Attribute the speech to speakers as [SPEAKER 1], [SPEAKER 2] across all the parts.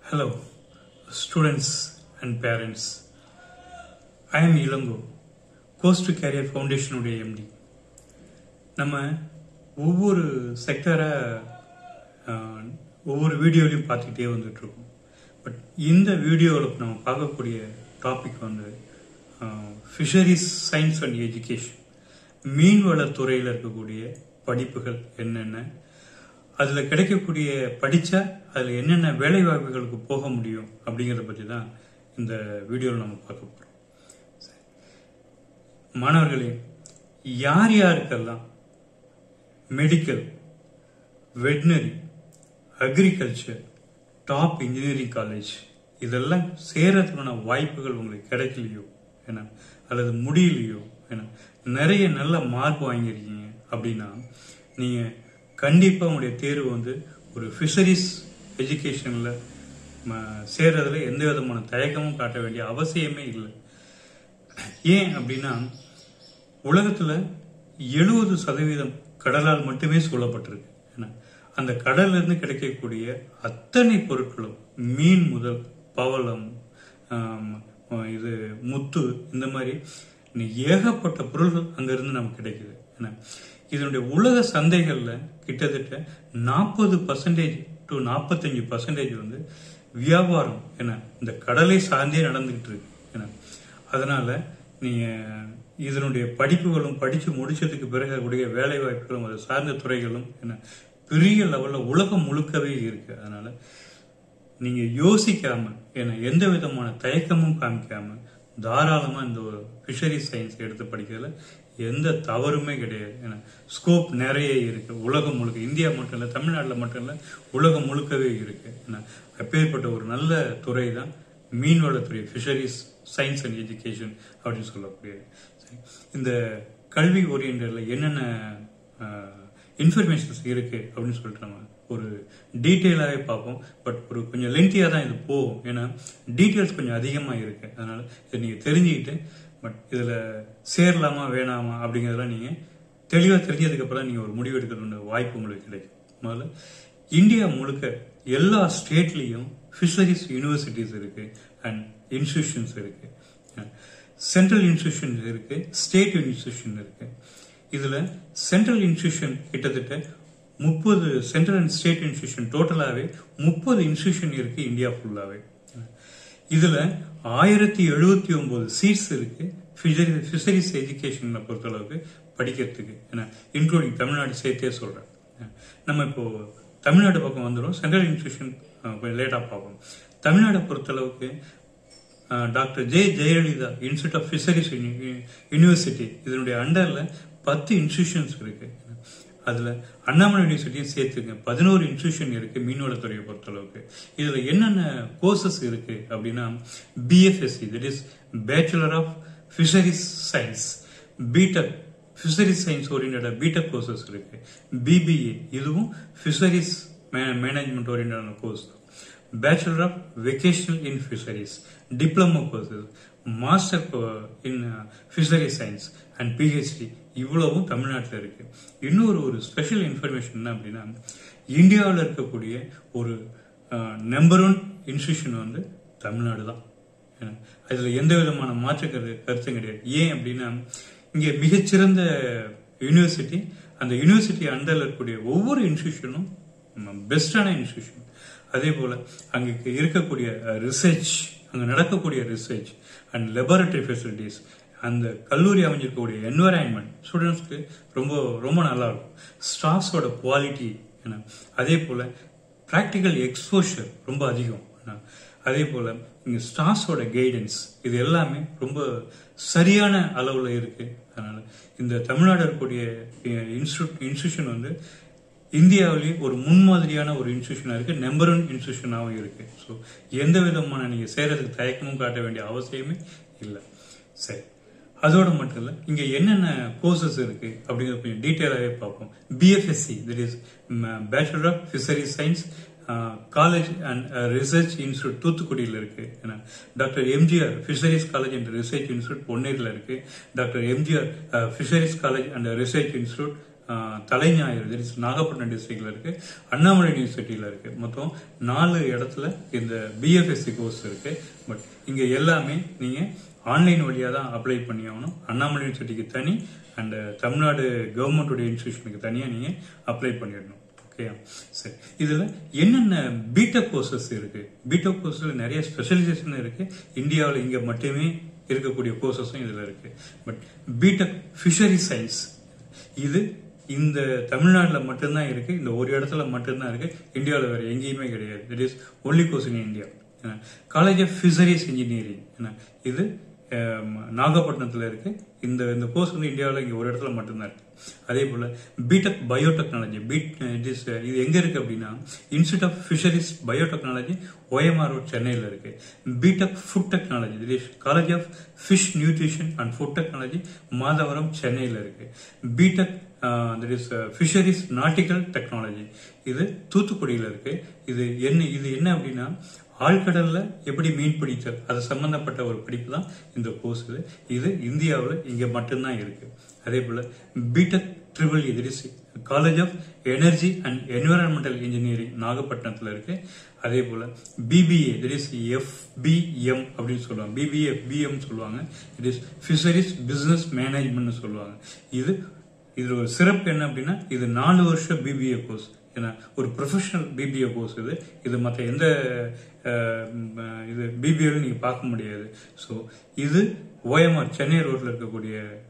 [SPEAKER 1] Hello, students and parents. I am Ilango, Coast Career Foundation உடைய MD. நம்ம ஒவ்வொரு செக்டரை ஒவ்வொரு வீடியோலையும் பார்த்துக்கிட்டே வந்துட்டு இருக்கோம் பட் இந்த வீடியோவில் நம்ம பார்க்கக்கூடிய டாபிக் வந்து ஃபிஷரிஸ் சயின்ஸ் அண்ட் எஜுகேஷன் மீன்வளத்துறையில் இருக்கக்கூடிய படிப்புகள் என்னென்ன அதில் கிடைக்கக்கூடிய படித்தா அதில் என்னென்ன வேலை வாய்ப்புகளுக்கு போக முடியும் அப்படிங்கிறத பற்றி தான் இந்த வீடியோவில் நம்ம பார்க்க போகிறோம் மாணவர்களே யார் யாருக்கெல்லாம் medical veterinary agriculture top engineering college இதெல்லாம் சேரத்துக்கான வாய்ப்புகள் உங்களுக்கு கிடைக்கலையோ ஏன்னா அல்லது முடியலையோ ஏன்னா நிறைய நல்ல மார்க் வாங்கியிருக்கீங்க அப்படின்னா நீங்கள் கண்டிப்பாக உங்களுடைய தேர்வு வந்து ஒரு ஃபிஷரிஸ் எஜுகேஷனில் சேர்றதுல எந்த விதமான தயக்கமும் காட்ட வேண்டிய அவசியமே இல்லை ஏன் அப்படின்னா உலகத்தில் எழுபது சதவீதம் கடலால் மட்டுமே சூழப்பட்டிருக்கு ஏன்னா அந்த கடல்லிருந்து கிடைக்கக்கூடிய அத்தனை பொருட்களும் மீன் முதல் பவளம் இது முத்து இந்த மாதிரி ஏகப்பட்ட பொருள்கள் அங்கிருந்து நமக்கு கிடைக்குது ஏன்னா இதனுடைய உலக சந்தைகளில் கிட்டத்தட்ட நாற்பது பர்சன்டேஜ் டு நாற்பத்தஞ்சு பர்சன்டேஜ் வந்து வியாபாரம் என்ன இந்த கடலை சார்ந்தே நடந்துகிட்டு இருக்கு ஏன்னா அதனால நீங்க இதனுடைய படிப்புகளும் படிச்சு முடிச்சதுக்கு பிறகு கூடிய வேலை வாய்ப்புகளும் அதை சார்ந்த துறைகளும் என்ன பெரிய லெவல்ல உலகம் முழுக்கவே இருக்கு அதனால நீங்க யோசிக்காம ஏன்னா எந்த விதமான தயக்கமும் காமிக்காம தாராளமா இந்த ஒரு ஃபிஷரி சயின்ஸ் எடுத்து படிக்கிறதுல எந்த தவறுமே கிடையாது ஏன்னா ஸ்கோப் நிறைய இருக்கு உலகம் முழுக்க இந்தியா மட்டும் இல்லை தமிழ்நாட்டில் மட்டும் இல்லை உலகம் முழுக்கவே இருக்கு ஏன்னா அப்பேற்பட்ட ஒரு நல்ல துறை தான் மீன்வளத்துறை ஃபிஷரிஸ் சயின்ஸ் அண்ட் எஜுகேஷன் அப்படின்னு சொல்லக்கூடியது இந்த கல்வி ஓரியன்டில் என்னென்ன இன்ஃபர்மேஷன்ஸ் இருக்கு அப்படின்னு சொல்லிட்டு நம்ம ஒரு டீட்டெயிலாகவே பார்ப்போம் பட் ஒரு கொஞ்சம் லென்த்தியாக தான் இது போகும் ஏன்னா டீட்டெயில்ஸ் கொஞ்சம் அதிகமாக இருக்கு அதனால இதை நீங்கள் தெரிஞ்சுக்கிட்டு பட் இதில் சேரலாமா வேணாமா அப்படிங்கிறதெல்லாம் நீங்கள் தெளிவாக தெரிஞ்சதுக்கப்புறம் நீங்கள் ஒரு முடிவு எடுக்கிற வாய்ப்பு உங்களுக்கு கிடைக்கும் முதல்ல இந்தியா முழுக்க எல்லா ஸ்டேட்லேயும் ஃபிஷரிஸ் யூனிவர்சிட்டிஸ் இருக்கு அண்ட் இன்ஸ்டிடியூஷன்ஸ் இருக்கு சென்ட்ரல் இன்ஸ்டிடியூஷன்ஸ் இருக்கு ஸ்டேட் இன்ஸ்டிடியூஷன் இருக்கு இதுல சென்ட்ரல் இன்ஸ்டிடியூஷன் கிட்டத்தட்ட முப்பது சென்ட்ரல் அண்ட் ஸ்டேட் இன்ஸ்டிடியூஷன் டோட்டலாகவே முப்பது இன்ஸ்டிடியூஷன் இருக்கு இந்தியா ஃபுல்லாகவே இதுல ஆயிரத்தி எழுபத்தி ஒன்பது சீட்ஸ் இருக்கு ஃபிஷரிஸ் எஜுகேஷனை பொறுத்தளவுக்கு படிக்கிறதுக்கு ஏன்னா இன்க்ளூடிங் தமிழ்நாடு சேர்த்தே சொல்றேன் நம்ம இப்போ தமிழ்நாடு பக்கம் வந்துடும் சென்ட்ரல் இன்ஸ்டிடியூஷன் கொஞ்சம் லேட்டாக பார்ப்போம் தமிழ்நாடை பொறுத்தளவுக்கு doctor J Jayalalithaa institute of fisheries university இதனுடைய அண்டரில் பத்து இன்ஸ்டிடியூஷன்ஸ் இருக்கு அதில் அண்ணாமலை யூனிவர்சிட்டியும் சேர்த்துங்க பதினோரு இன்ஸ்டியூஷன் இருக்கு மீன்வளத்துறையை பொறுத்தளவுக்கு இதில் என்னென்ன கோர்சஸ் இருக்கு அப்படின்னா BFSc that is bachelor of fisheries science BTech fisheries science ஓரியன்டா பிடெக் கோர்சஸ் இருக்கு பிபிஏ இதுவும் ஃபிஷரிஸ் மேனேஜ்மெண்ட் ஓரியன்டான course bachelor of vocational in fisheries diploma courses master in fishery science and PhD இவ்வளவும் தமிழ்நாட்டில் இருக்கு இன்னொரு ஒரு ஸ்பெஷல் இன்ஃபர்மேஷன் என்ன அப்படின்னா இந்தியாவில் இருக்கக்கூடிய ஒரு நம்பர் ஒன் இன்ஸ்டியூஷன் வந்து தமிழ்நாடு தான் அதில் எந்த விதமான மாற்று கருத்தும் கிடையாது ஏன் அப்படின்னா இங்கே மிகச்சிறந்த யூனிவர்சிட்டி அந்த யூனிவர்சிட்டி அண்டரில் இருக்கக்கூடிய ஒவ்வொரு இன்ஸ்டியூஷனும் பெஸ்டான இன்ஸ்டியூஷன் அதே போல அங்கே இருக்கக்கூடிய ரிசர்ச் அங்கே நடக்கக்கூடிய ரிசர்ச் அண்ட் லெபார்டரி ஃபெசிலிட்டிஸ் அந்த கல்லூரி அமைஞ்சிருக்கக்கூடிய என்வரான்மெண்ட் ஸ்டூடெண்ட்ஸ்க்கு ரொம்ப ரொம்ப நல்லா இருக்கும் ஸ்டாஃப்ஸோட குவாலிட்டி என்ன அதே போல ப்ராக்டிக்கல் எக்ஸ்போஷர் ரொம்ப அதிகம் அதே போல இங்க ஸ்டாஃப்ஸோட கைடன்ஸ் இது எல்லாமே ரொம்ப சரியான அளவுல இருக்கு அதனால இந்த தமிழ்நாடு இருக்கக்கூடிய இன்ஸ்டியூட் இன்ஸ்டியூஷன் வந்து இந்தியாவிலேயே ஒரு முன்மாதிரியான ஒரு இன்ஸ்டியூஷனாக இருக்கு நம்பர் ஒன் இன்ஸ்டியூஷனாகவும் இருக்கு ஸோ எந்த விதமான நீங்கள் செய்யறதுக்கு தயக்கமும் காட்ட வேண்டிய அவசியமே இல்லை சரி அதோட மட்டும் இல்லை இங்கே என்னென்ன கோர்சஸ் இருக்கு அப்படிங்கிறத கொஞ்சம் டீட்டெயிலாகவே பார்ப்போம் BFSc that is bachelor of fishery science college and research institute தூத்துக்குடியில் இருக்கு ஏன்னா doctor MGR fisheries college and research institute பொன்னேரில் இருக்கு doctor MGR fisheries college and research institute ah, Thalaignayiru that is Nagapattinam டிஸ்ட்ரிக்ட்ல இருக்கு அண்ணாமலை யூனிவர்சிட்டியில இருக்கு மொத்தம் நாலு இடத்துல இந்த பிஎஃப்எஸ்சி கோர்ஸ் இருக்கு பட் இங்க எல்லாமே நீங்க ஆன்லைன் வழியா தான் அப்ளை பண்ணி ஆகணும் அண்ணாமலை யூனிவர்சிட்டிக்கு தனி அண்ட் தமிழ்நாடு கவர்மெண்ட்டுடைய இன்ஸ்டியூஷனுக்கு தனியா நீங்க அப்ளை பண்ணிடணும் ஓகே சரி இதுல என்னென்ன பிடெக் கோர்சஸ் இருக்கு பிடெக் கோர்ஸ்ல நிறைய ஸ்பெஷலைசேஷன் இருக்கு இந்தியாவில் இங்க மட்டுமே இருக்கக்கூடிய கோர்சஸும் இதுல இருக்கு பட் பிடெக் ஃபிஷரி சயின்ஸ் இது இந்த தமிழ்நாட்டில் மட்டும்தான் இருக்கு இந்த ஒரு இடத்துல மட்டும்தான் இருக்கு இந்தியாவில் வேற எங்கேயுமே கிடையாது it is only course in India college of fisheries engineering இது அஹ், நாகப்பட்டினத்தில் இருக்கு இந்த இந்த கோர்ஸ் வந்து இந்தியாவில் இங்கே ஒரு இடத்துல மட்டும்தான் இருக்கு அதே போல BTech biotechnology bit it is இது எங்க இருக்கு அப்படின்னா institute of fisheries biotechnology OMR road சென்னையில் இருக்கு பிடெக் ஃபுட் டெக்னாலஜி இது college of fish nutrition and food technology Madhavaram சென்னையில் இருக்கு BTech that is fisheries nautical technology இது தூத்துக்குடியில் இருக்கு இது என்ன இது என்ன அப்படின்னா ஆழ்கடல்ல எப்படி மீன் பிடித்தல் அது சம்பந்தப்பட்ட ஒரு படிப்பு தான் இந்த கோர்ஸ் இது இது இந்தியாவில் இங்க மட்டும்தான் இருக்கு அதே போல பிடெக் ட்ரிபிள் இது college of energy and environmental engineering நாகப்பட்டினத்தில் இருக்கு அதே போல பிபிஏ தட் இஸ் எஃபிஎம் அப்படின்னு சொல்லுவாங்க பிபிஏ எஃபிஎம் சொல்லுவாங்க it is fisheries business management சொல்லுவாங்க இது இதுல ஒரு சிறப்பு என்ன அப்படின்னா இது நாலு வருஷம் பிபிஏ கோர்ஸ் ஏன்னா ஒரு ப்ரொஃபஷனல் பிபிஏ கோர்ஸ் இது இது மற்ற எந்த அஹ், ம், இது பிபிஏல நீங்க பார்க்க முடியாது ஸோ இது ஓஎம்ஆர் சென்னை ரோட்ல இருக்கக்கூடிய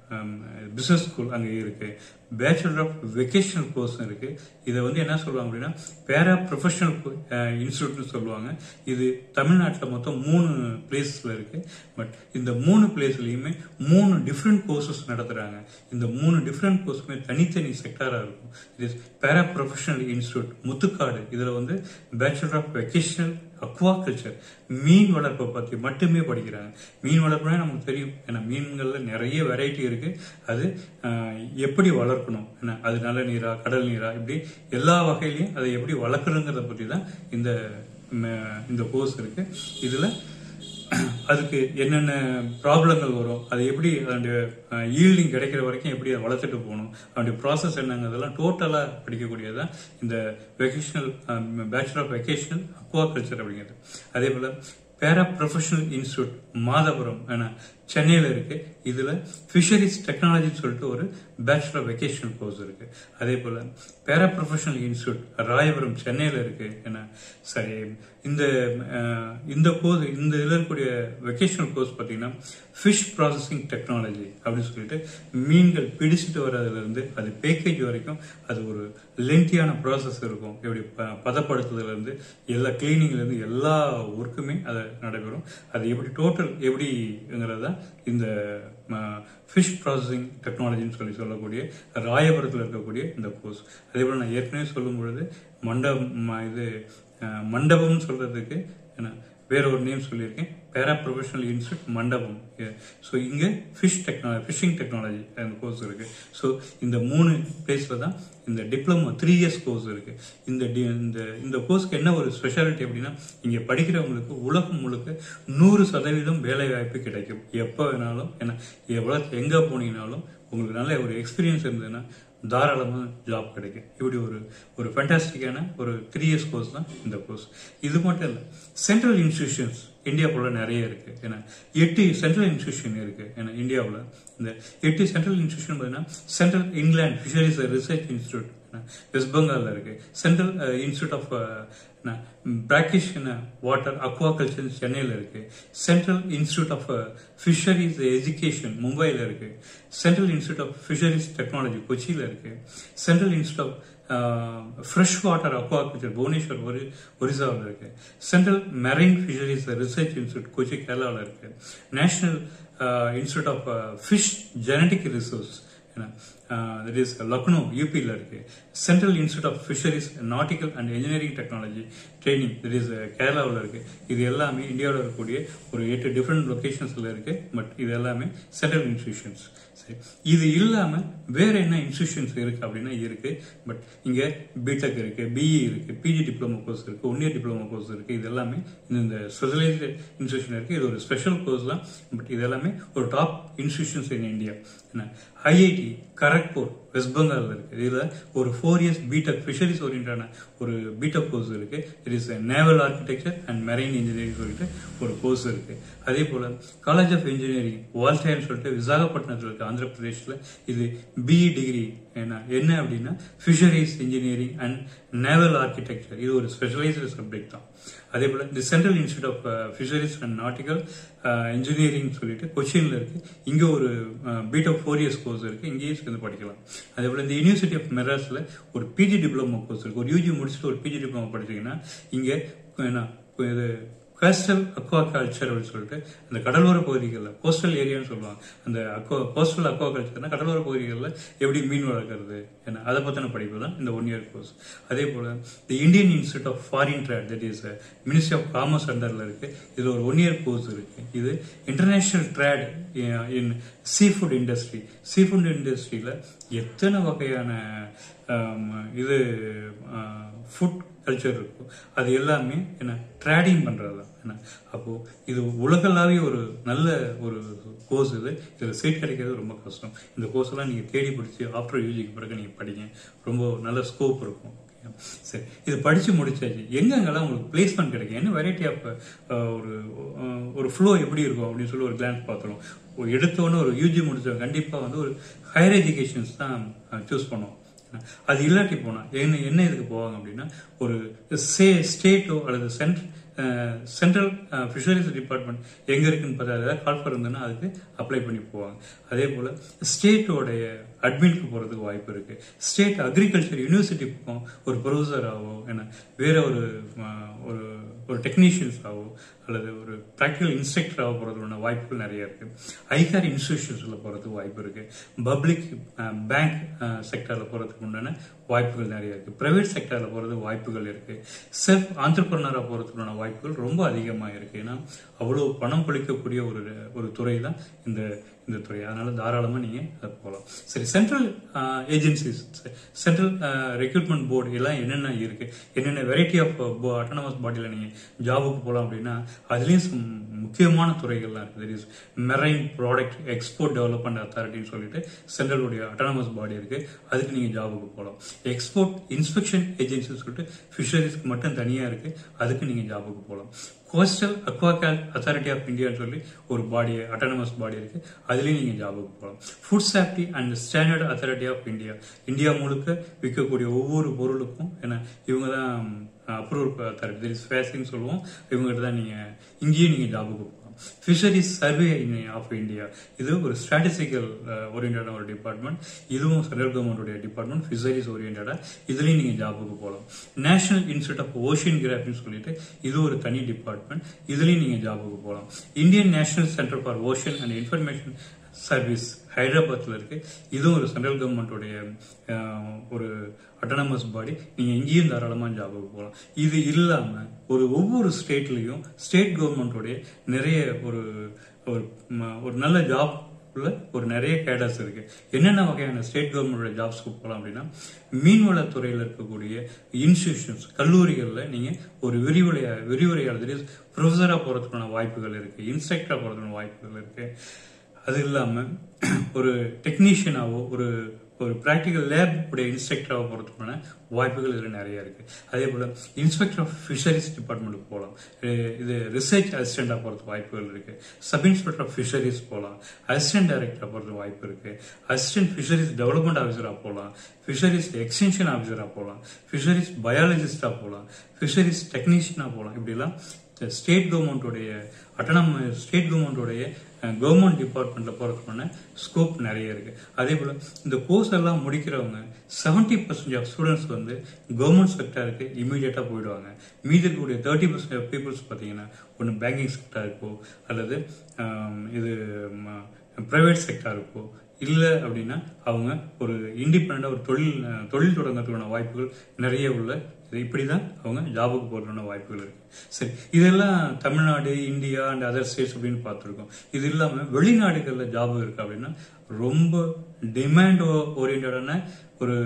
[SPEAKER 1] பிசினஸ் ஸ்கூல் அங்கே இருக்கு பேச்சுலர் ஆஃப் வெக்கேஷனல் கோர்ஸ் இருக்கு இதை வந்து என்ன சொல்லுவாங்க அப்படின்னா பேரா ப்ரொஃபஷனல் இன்ஸ்டியூட்னு சொல்லுவாங்க இது தமிழ்நாட்டில் மொத்தம் மூணு பிளேஸ்ல இருக்கு பட் இந்த மூணு பிளேஸ்லயுமே மூணு டிஃப்ரெண்ட் கோர்சஸ் நடத்துறாங்க இந்த மூணு டிஃப்ரெண்ட் கோர்ஸுமே தனித்தனி செக்டாரா இருக்கும் இது பேரா ப்ரொஃபஷனல் இன்ஸ்டியூட் முத்துக்காடு இதுல வந்து bachelor of vocational aquaculture மீன் வளர்ப்பை பத்தி மட்டுமே படிக்கிறாங்க மீன் வளர்ப்புனா நமக்கு தெரியும் ஏன்னா மீன்கள்ல நிறைய வெரைட்டி இருக்கு அது ஆஹ், எப்படி வளர்க்கணும் என்ன அது நல்ல நீரா கடல் நீரா இப்படி எல்லா வகையிலையும் அதை எப்படி வளர்க்குறங்கிறத பத்தி தான் இந்த ம- இந்த கோர்ஸ் இருக்கு இதுல அதுக்கு என்னென்ன ப்ராப்ளங்கள் வரும் அது எப்படி அதனுடைய ஈல்டிங் கிடைக்கிற வரைக்கும் எப்படி அதை வளர்த்துட்டு போகணும் அதனுடைய ப்ராசஸ் என்னங்கிறதெல்லாம் டோட்டலாக படிக்கக்கூடியது தான் இந்த vocational bachelor of vocational aquaculture அப்படிங்கிறது அதே போல் பேரா ப்ரொஃபஷனல் இன்ஸ்டியூட் மாதபுரம் ஏன்னா சென்னையில் இருக்கு இதுல ஃபிஷரிஸ் டெக்னாலஜின்னு சொல்லிட்டு ஒரு பேச்சுலர் வெக்கேஷனல் கோர்ஸ் இருக்கு அதே போல பேரா ப்ரொஃபஷனல் இன்ஸ்டியூட் ராயபுரம் சென்னையில் இருக்கு ஏன்னா சரி இந்த அஹ், இந்த கோர்ஸ் இந்த இதில் இருக்கக்கூடிய வெக்கேஷனல் கோர்ஸ் பார்த்தீங்கன்னா ஃபிஷ் ப்ராசஸிங் டெக்னாலஜி அப்படின்னு சொல்லிட்டு மீன்கள் பிடிச்சிட்டு வர்றதுல இருந்து அது பேக்கேஜ் வரைக்கும் அது ஒரு லென்த்தியான ப்ராசஸ் இருக்கும் எப்படி ப- பதப்படுத்துறதுல இருந்து எல்லா கிளீனிங்ல இருந்து எல்லா ஒர்க்குமே அது நடைபெறும் அது எப்படி டோட்டல் எப்படிங்கிறது தான் இந்த ஃபிஷ் ப்ராசஸிங் டெக்னாலஜின்னு சொல்லி சொல்லக்கூடிய ராயபுரத்தில் இருக்கக்கூடிய இந்த கோர்ஸ் அதே போல் நான் ஏற்கனவே சொல்லும் பொழுது மண்டபம் ம- இது அஹ், மண்டபம்னு சொல்றதுக்கு என்ன வேற ஒரு நேம் சொல்லியிருக்கேன் பேரா ப்ரொஃபஷனல் இன்ஸ்டியூட் மண்டபம் ஸோ இங்கே ஃபிஷ் டெக்னாலஜி ஃபிஷிங் டெக்னாலஜி அந்த கோர்ஸ் இருக்கு ஸோ இந்த மூணு பிளேஸில் தான் இந்த டிப்ளமோ த்ரீ இயர்ஸ் கோர்ஸ் இருக்கு இந்த டி- இந்த இந்த கோர்ஸ்க்கு என்ன ஒரு ஸ்பெஷாலிட்டி அப்படின்னா இங்கே படிக்கிறவங்களுக்கு உலகம் முழுக்க நூறு சதவீதம் வேலை வாய்ப்பு கிடைக்கும் எப்போ வேணாலும் ஏன்னா எவ்வளோ எங்கே போனீங்கனாலும் உங்களுக்கு நல்ல ஒரு எக்ஸ்பீரியன்ஸ் இருந்ததுன்னா தாராளமாக ஜாப் கிடைக்கும் இப்படி ஒரு ஒரு ஃபேண்டாஸ்டிக்கான ஒரு த்ரீ இயர்ஸ் கோர்ஸ் தான் இந்த கோர்ஸ் இது மட்டும் இல்லை சென்ட்ரல் இன்ஸ்டிடியூஷன்ஸ் இந்தியாவுக்குள்ள நிறைய இருக்கு ஏன்னா எட்டு சென்ட்ரல் இன்ஸ்டிடியூஷன் இருக்கு ஏன்னா இந்தியாவில் இந்த எட்டு சென்ட்ரல் இன்ஸ்டிடியூஷன் பார்த்தீங்கன்னா central inland fisheries research institute west பெங்கால்ல இருக்கு central institute of brackish water aquaculture சென்னையில் இருக்கு central institute of fisheries education மும்பையில் இருக்கு central institute of fisheries technology கொச்சியில் இருக்கு central institute of fresh water aquaculture Bhubaneswar ஒரி ஒரிசாவில் இருக்கு central marine fisheries research institute Kochi கேரளாவில் இருக்கு national institute of fish genetic resource that is Lucknow யூபியில் இருக்கு central institute of fisheries nautical and engineering technology training that is கேரளாவில் இருக்கு இது எல்லாமே இந்தியாவில் இருக்கக்கூடிய ஒரு எட்டு டிஃப்ரெண்ட் லொகேஷன்ஸ்ல இருக்கு பட் இது எல்லாமே சென்ட்ரல் இன்ஸ்டிடியூஷன்ஸ் சரி இது இல்லாம வேற என்ன இன்ஸ்டிடியூஷன்ஸ் இருக்கு அப்படின்னா இருக்கு பட் இங்க பிடெக் இருக்கு பிஇ இருக்கு பிஜி டிப்ளமோ கோர்ஸ் இருக்கு ஒன் இயர் டிப்ளமோ கோர்ஸ் இருக்கு இது எல்லாமே இந்த ஸ்பெஷலைஸ்டு இன்ஸ்டிடியூஷன் இருக்கு இது ஒரு ஸ்பெஷல் கோர்ஸ் தான் பட் இது எல்லாமே ஒரு டாப் இன்ஸ்டிடியூஷன்ஸ் இன் இந்தியா என்ன ஐஐடி கரக்பூர் வெஸ்ட் பெங்காலில் இருக்குது இதில் ஒரு ஃபோர் இயர்ஸ் பிடெக் ஃபிஷரிஸ் ஓரியன்டான ஒரு பிடெக் கோர்ஸ் இருக்குது it is naval architecture and marine engineering சொல்லிட்டு ஒரு கோர்ஸ் இருக்குது அதே போல் காலேஜ் ஆஃப் இன்ஜினியரிங் வால்டைன்னு சொல்லிட்டு விசாகப்பட்டினத்தில் இருக்குது ஆந்திர பிரதேஷில் இது பிஇ டிகிரி என்ன என்ன அப்படின்னா fisheries engineering and naval architecture இது ஒரு ஸ்பெஷலைஸ்டு சப்ஜெக்ட் தான் அதே போல் இந்த central institute of fisheries and nautical engineering சொல்லிட்டு கொச்சின்ல இருக்கு இங்கே ஒரு பிடெக் ஃபோர் இயர்ஸ் கோர்ஸ் இருக்கு இங்கேயும் சேர்ந்து படிக்கலாம் அதே போல் இந்த யூனிவர்சிட்டி ஆஃப் மெட்ராஸில் ஒரு பிஜி டிப்ளமோ கோர்ஸ் இருக்கு ஒரு யூஜி முடிச்சுட்டு ஒரு பிஜி டிப்ளமோ படிச்சீங்கன்னா இங்கே என்ன இது கோஸ்டல் அக்வா கல்ச்சர் அப்படின்னு சொல்லிட்டு அந்த கடலோர பகுதிகளில் கோஸ்டல் ஏரியான்னு சொல்லுவாங்க அந்த அக்வா கோஸ்டல் அக்வா கல்ச்சர்னா கடலோர பகுதிகளில் எப்படி மீன் வளர்க்குறது என்ன அதை பற்றின படிப்பு தான் இந்த ஒன் இயர் கோர்ஸ் அதே போல் the Indian institute of foreign trade that is ministry of commerce அண்டரில் இருக்கு இதில் ஒரு ஒன் இயர் கோர்ஸ் இருக்கு இது international trade in seafood industry seafood இண்டஸ்ட்ரியில் எத்தனை வகையான இது ஃபுட் கல்ச்சர் இருக்கும் அது எல்லாமே என்ன ட்ரேடிங் பண்ணுறது தான் என்ன அப்போது இது உலகளாவிய ஒரு நல்ல ஒரு கோர்ஸ் இது இதில் சீட் கிடைக்கிறது ரொம்ப கஷ்டம் இந்த கோர்ஸ் எல்லாம் நீங்கள் தேடி பிடிச்சி ஆஃப்டர் யூஜிக்கு பிறகு நீங்கள் படிங்க ரொம்ப நல்ல ஸ்கோப் இருக்கும் சரி இது படிச்சு முடிச்சாச்சு எங்கெங்கெல்லாம் உங்களுக்கு பிளேஸ்மெண்ட் கிடைக்கும் என்ன வெரைட்டி ஆஃப் ஒரு ஒரு ஃப்ளோ எப்படி இருக்கும் அப்படின்னு சொல்லி ஒரு கிளான்ஸ் பார்த்துரும் ஒரு எடுத்தோன்னு ஒரு யூஜி முடிச்சவங்க கண்டிப்பாக வந்து ஒரு ஹையர் எஜுகேஷன்ஸ் தான் சூஸ் பண்ணுவோம் அது இல்லாட்டி போனா என்ன என்ன இதுக்கு போவாங்க அப்படின்னா ஒரு சே ஸ்டேட்டோ அல்லது சென்ட் சென்ட்ரல் ஃபிஷரிஸ் டிபார்ட்மெண்ட் எங்கே இருக்குன்னு பார்த்தா ஏதாவது கால்ஃபர் இருந்ததுன்னா அதுக்கு அப்ளை பண்ணி போவாங்க அதே போல் ஸ்டேட்டோடைய அட்மினுக்கு போகிறதுக்கு வாய்ப்பு இருக்குது ஸ்டேட் அக்ரிகல்ச்சர் யூனிவர்சிட்டி பக்கம் ஒரு ப்ரொஃபஸராகவோ என்ன வேற ஒரு ஒரு ஒரு டெக்னீஷியன்ஸாகவோ அல்லது ஒரு ப்ராக்டிக்கல் இன்ஸ்ட்ரக்டராக போகிறதுக்கான வாய்ப்புகள் நிறைய இருக்கு ஐகார் இன்ஸ்டிடியூஷன்ஸில் போகிறதுக்கு வாய்ப்பு இருக்கு பப்ளிக் பேங்க் செக்டரில் போகிறதுக்கு உண்டான வாய்ப்புகள் நிறைய இருக்கு பிரைவேட் செக்டரில் போகிறதுக்கு வாய்ப்புகள் இருக்கு செல்ஃப் ஆண்டர்பிரனராக போகிறதுக்கான வாய்ப்புகள் ரொம்ப அதிகமாக இருக்கு ஏன்னா அவ்வளோ பணம் பளிக்கக்கூடிய ஒரு ஒரு துறை தான் இந்த இந்த துறை அதனால தாராளமாக நீங்கள் அதை போகலாம் சரி central agencies central recruitment board எல்லாம் என்னென்ன இருக்கு என்னென்ன வெரைட்டி ஆஃப் அட்டானமஸ் பாடியில் நீங்கள் ஜாபுக்கு போகலாம் அப்படின்னா அதுலேயும் முக்கியமான துறைகள்லாம் இருக்குது is marine product export development அத்தாரிட்டின்னு சொல்லிட்டு சென்ட்ரலுடைய அட்டானமஸ் பாடி இருக்கு அதுக்கு நீங்கள் ஜாபுக்கு போகலாம் எக்ஸ்போர்ட் இன்ஸ்பெக்ஷன் ஏஜென்சின்னு சொல்லிட்டு ஃபிஷரிஸ்க்கு மட்டும் தனியாக இருக்கு அதுக்கு நீங்கள் ஜாபுக்கு போகலாம் கோஸ்டல் அக்வாகல் அத்தாரிட்டி ஆஃப் இந்தியான்னு சொல்லி ஒரு பாடி அட்டானமஸ் பாடி இருக்கு அதுலேயும் நீங்கள் ஜாபுக்கு போகலாம் food safety and standard authority of India India முழுக்க விற்கக்கூடிய ஒவ்வொரு பொருளுக்கும் ஏன்னா இவங்க தான் அப்ரூவ் அத்தாரிட்டி ஃபேஸின்னு சொல்லுவோம் இவங்ககிட்ட தான் நீங்கள் இங்கேயும் நீங்கள் ஜாபுக்கு போகலாம் ஃபிஷரிஸ் சர்வே ஆஃப் இந்தியா இது ஒரு ஸ்டாட்டிஸ்டிக்கல் ஓரியன்டான ஒரு டிபார்ட்மெண்ட் இதுவும் சென்ட்ரல் கவர்மெண்டோடைய டிபார்ட்மெண்ட் ஃபிஷரிஸ் ஓரியன்டா இதுலேயும் நீங்கள் ஜாபுக்கு போகலாம் நேஷனல் இன்ஸ்டியூட் ஆஃப் ஓஷியன் கிராஃபின்னு சொல்லிட்டு இது ஒரு தனி டிபார்ட்மெண்ட் இதுலேயும் நீங்கள் ஜாபுக்கு போகலாம் Indian national centre for ocean and information service ஹைதராபாத்தில் இருக்கு இதுவும் ஒரு சென்ட்ரல் கவர்மெண்ட்டுடைய ஒரு அட்டானமஸ் பாடி நீங்கள் இங்கேயும் தாராளமாக ஜாபுக்கு போகலாம் இது இல்லாமல் ஒரு ஒவ்வொரு ஸ்டேட்லேயும் ஸ்டேட் கவர்மெண்ட்டோடைய நிறைய ஒரு ஒரு ஒரு நல்ல ஜாப் உள்ள ஒரு நிறைய கேடர்ஸ் இருக்கு என்னென்ன வகையான ஸ்டேட் கவர்மெண்டோட ஜாப்ஸ்க்கு போகலாம் அப்படின்னா மீன்வளத்துறையில் இருக்கக்கூடிய இன்ஸ்டிடியூஷன்ஸ் கல்லூரிகளில் நீங்கள் ஒரு விரிவுரையா விரிவுரையாளர் ப்ரொஃபஸராக போகிறதுக்கான வாய்ப்புகள் இருக்கு இன்ஸ்ட்ரக்டராக போகிறதுக்கான வாய்ப்புகள் இருக்கு அது இல்லாமல் ஒரு டெக்னீஷியனாவோ ஒரு ஒரு ப்ராக்டிக்கல் லேப் உடைய இன்ஸ்ட்ரக்டராக போகிறதுக்கான வாய்ப்புகள் இதில் நிறைய இருக்கு அதே போல் இன்ஸ்பெக்டர் ஆஃப் ஃபிஷரிஸ் டிபார்ட்மெண்ட்டுக்கு போகலாம் இது ரிசர்ச் அசிஸ்டண்டாக போகிறதுக்கு வாய்ப்புகள் இருக்கு சப் இன்ஸ்பெக்டர் ஆஃப் ஃபிஷரிஸ் போகலாம் அசிஸ்டன்ட் டைரக்டராக போகிறதுக்கு வாய்ப்பு இருக்கு அசிஸ்டன்ட் ஃபிஷரிஸ் டெவலப்மெண்ட் ஆஃபீஸராக போகலாம் ஃபிஷரிஸ் எக்ஸ்டென்ஷன் ஆஃபீஸராக போகலாம் ஃபிஷரிஸ் பயாலஜிஸ்டாக போகலாம் ஃபிஷரிஸ் டெக்னீஷியனாக போகலாம் இப்படிலாம் ஸ்டேட் கவர்மெண்ட்டோடைய அட்டனம் ஸ்டேட் கவர்மெண்ட்டோடைய கவர்மெண்ட் டிபார்ட்மெண்ட்ல போறதுக்கான ஸ்கோப் நிறைய இருக்கு அதே போல இந்த கோர்ஸ் எல்லாம் முடிக்கிறவங்க செவன்டி பர்சன்ட் ஆஃப் ஸ்டூடெண்ட்ஸ் வந்து கவர்மெண்ட் செக்டருக்கு இமீடியட்டா போயிடுவாங்க மீதி இருக்கக்கூடிய தேர்ட்டி பர்சன்ட் ஆஃப் பீப்புள்ஸ் பார்த்தீங்கன்னா ஒன்று பேங்கிங் செக்டருக்கோ அல்லது இது பிரைவேட் செக்டருக்கோ இல்லை அப்படின்னா அவங்க ஒரு இண்டிபெண்டாக ஒரு தொழில் தொழில் தொடங்கிறதுக்கான வாய்ப்புகள் நிறைய உள்ள இது இப்படி தான் அவங்க ஜாபுக்கு போகிறதுக்கான வாய்ப்புகள் இருக்கு சரி இதெல்லாம் Tamil Nadu India and other states அப்படின்னு பார்த்துருக்கோம் இது இல்லாமல் வெளிநாடுகளில் ஜாப் இருக்கு அப்படின்னா ரொம்ப டிமாண்ட் ஓரியன்டான ஒரு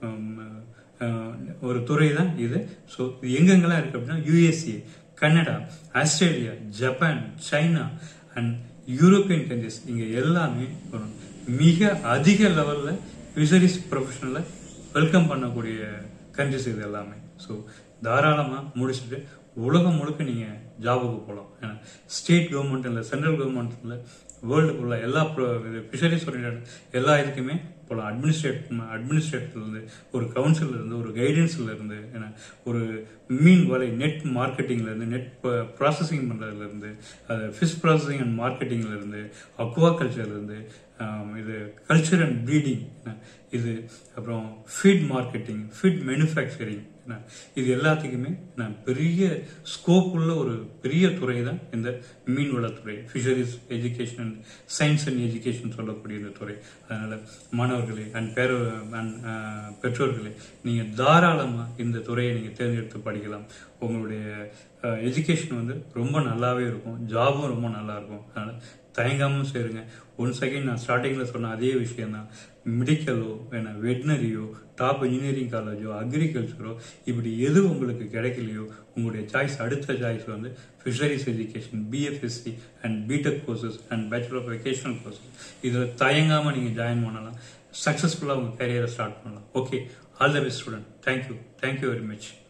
[SPEAKER 1] ஒரு துறை தான் இது ஸோ இது எங்கெங்கெல்லாம் இருக்கு அப்படின்னா USA Canada Australia Japan China and European countries இங்கே எல்லாமே மிக அதிக லெவலில் ஃபிஷரிஸ் ப்ரொஃபஷனில் வெல்கம் பண்ணக்கூடிய கண்ட்ரிஸ் இது எல்லாமே ஸோ தாராளமாக முடிச்சுட்டு உலகம் முழுக்க நீங்கள் ஜாபுக்கு போகலாம் ஏன்னா ஸ்டேட் கவர்மெண்ட் இல்லை சென்ட்ரல் கவர்மெண்ட் இல்லை வேர்ல்டு ஃபுல்லாக எல்லா ஃபிஷரிஸ் ஓரியன்ட் எல்லா இதுக்குமே போகலாம் அட்மினிஸ்ட்ரேட் அட்மினிஸ்ட்ரேட்டிவ்லேருந்து ஒரு கவுன்சில் இருந்து ஒரு கைடன்ஸ்ல இருந்து ஏன்னா ஒரு மீன் வலை நெட் மார்க்கெட்டிங்ல இருந்து நெட் ப்ராசஸிங் பண்ணுறதுல இருந்து அது ஃபிஷ் ப்ராசஸிங் அண்ட் மார்க்கெட்டிங்ல இருந்து அக்வா கல்ச்சர்ல இருந்து ஆம், இது கல்ச்சர் அண்ட் ப்ரீடிங் இது அப்புறம் ஃபீட் மார்க்கெட்டிங் ஃபீட் மேனுஃபேக்சரிங் இது எல்லாத்துக்குமே நான் பெரிய ஸ்கோப் உள்ள ஒரு பெரிய துறை தான் இந்த மீன்வளத்துறை fisheries education and science and education சொல்லக்கூடிய இந்த துறை அதனால மாணவர்களே அண்ட் பேர and, ஆஹ், பெற்றோர்களே நீங்க தாராளமா இந்த துறையை நீங்க தேர்ந்தெடுத்து படிக்கலாம் உங்களுடைய எஜுகேஷன் வந்து ரொம்ப நல்லாவே இருக்கும் ஜாபும் ரொம்ப நல்லா இருக்கும் அதனால தயங்காம சேருங்க ஒன் செகண்ட் நான் ஸ்டார்டிங்ல சொன்ன அதே விஷயம் தான் மெடிக்கலோ வேணா வெட்டினரியோ டாப் இன்ஜினியரிங் காலேஜோ அக்ரிகல்ச்சரோ இப்படி எது உங்களுக்கு கிடைக்கலையோ உங்களுடைய சாய்ஸ் அடுத்த சாய்ஸ் வந்து fisheries education BFSc and BTech courses and bachelor of vocational courses இதில் தயங்காம நீங்கள் ஜாயின் பண்ணலாம் சக்ஸஸ்ஃபுல்லாக உங்கள் கேரியரை ஸ்டார்ட் பண்ணலாம் okay all the best student thank you thank you very much